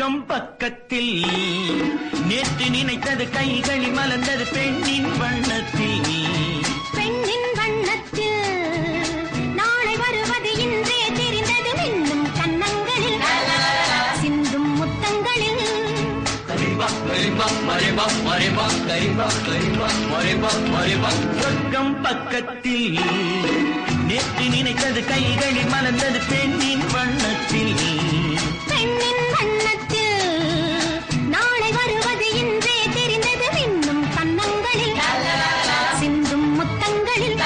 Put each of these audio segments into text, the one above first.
சொர்க்கம் பக்கத்தில் நேற்று நினைத்தது கைகளில் மலர்ந்தது பெண்ணின் வண்ணத்தில் பெண்ணின் வண்ணத்தில் நாளை வருவது இன்றே தெரிந்தது மின்னும் கன்னங்களில் சிந்தும் முத்தங்களில் சொர்க்கம் பக்கத்தில் நேற்று நினைத்தது கைகளில் மலர்ந்தது பெண்ணின் வண்ணத்தில் பெண்ணின் வண்ணத்தில் நாளை வருவது இன்றே தெரிந்தது மின்னும் கன்னங்களில் சிந்தும் முத்தங்களில்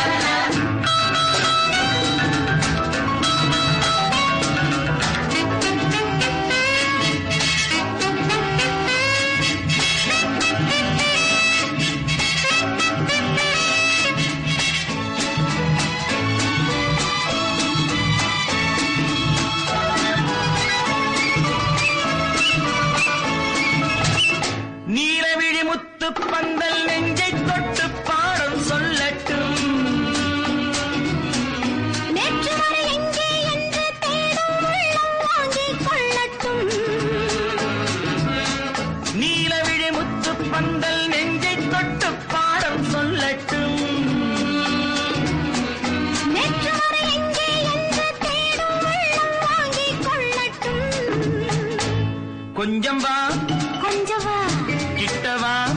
நீலவிழி முத்து பந்தல் நெஞ்சை தொட்டு பாடம் சொல்லட்டும் நேற்று வரை எங்கே என்று தேடும் உள்ளம் வாங்கிக் கொள்ளட்டும் நீலவிழி முத்து பந்தல் நெஞ்சை தொட்டு பாடம் சொல்லட்டும் நேற்று வரை எங்கே என்று தேடும் உள்ளம் வாங்கிக் கொள்ளட்டும் கொஞ்சம் வா கொஞ்சவா கிட்ட வா